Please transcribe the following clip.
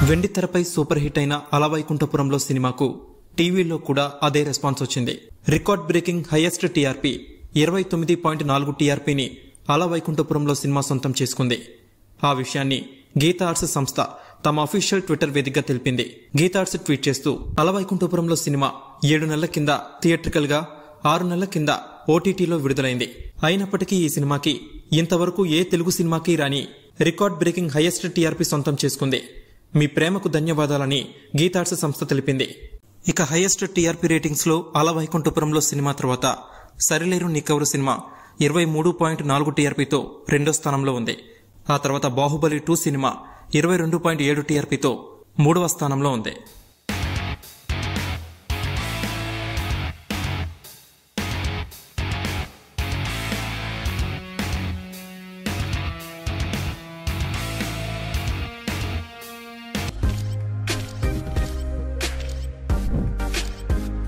వెండితెరపై super hit అయిన అలవైకుంఠపురంలో సినిమాకు టీవీలో కూడా అదే రెస్పాన్స్ వచ్చింది రికార్డ్ బ్రేకింగ్ హైయెస్ట్ టీఆర్పీ ఇరవై తొమ్మిది పాయింట్ నాలుగు టీఆర్పీని అలవైకుంఠపురంలో సినిమా సొంతం చేసుకుంది ఆ విషయాన్ని గీతా ఆర్ట్స్ సంస్థ తమ అఫీషియల్ ట్విట్టర్ వేదికగా తెలిపింది గీతా ఆర్ట్స్ ట్వీట్ చేస్తూ అలవైకుంఠపురంలో సినిమా ఏడు నెలల కింద థియేట్రికల్ గా ఆరు నెలల కింద ఓటీటీలో విడుదలైంది అయినప్పటికీ ఈ సినిమాకి ఇంతవరకు ఏ తెలుగు సినిమాకి రాని రికార్డ్ బ్రేకింగ్ హైయెస్ట్ టీఆర్పీ సొంతం చేసుకుంది మీ ప్రేమకు ధన్యవాదాలని గీతార్ట్స్ సంస్థ తెలిపింది ఇక హైయెస్ట్ టీఆర్పీ రేటింగ్స్ లో అలవైకుంఠపురంలో సినిమా తర్వాత సరిలేరు నీకెవరు సినిమా ఇరవై మూడు పాయింట్ నాలుగు టీఆర్పీతో రెండో స్థానంలో ఉంది ఆ తర్వాత బాహుబలి టూ సినిమా ఇరవై రెండు పాయింట్ ఏడు టీఆర్పీతో మూడవ స్థానంలో ఉంది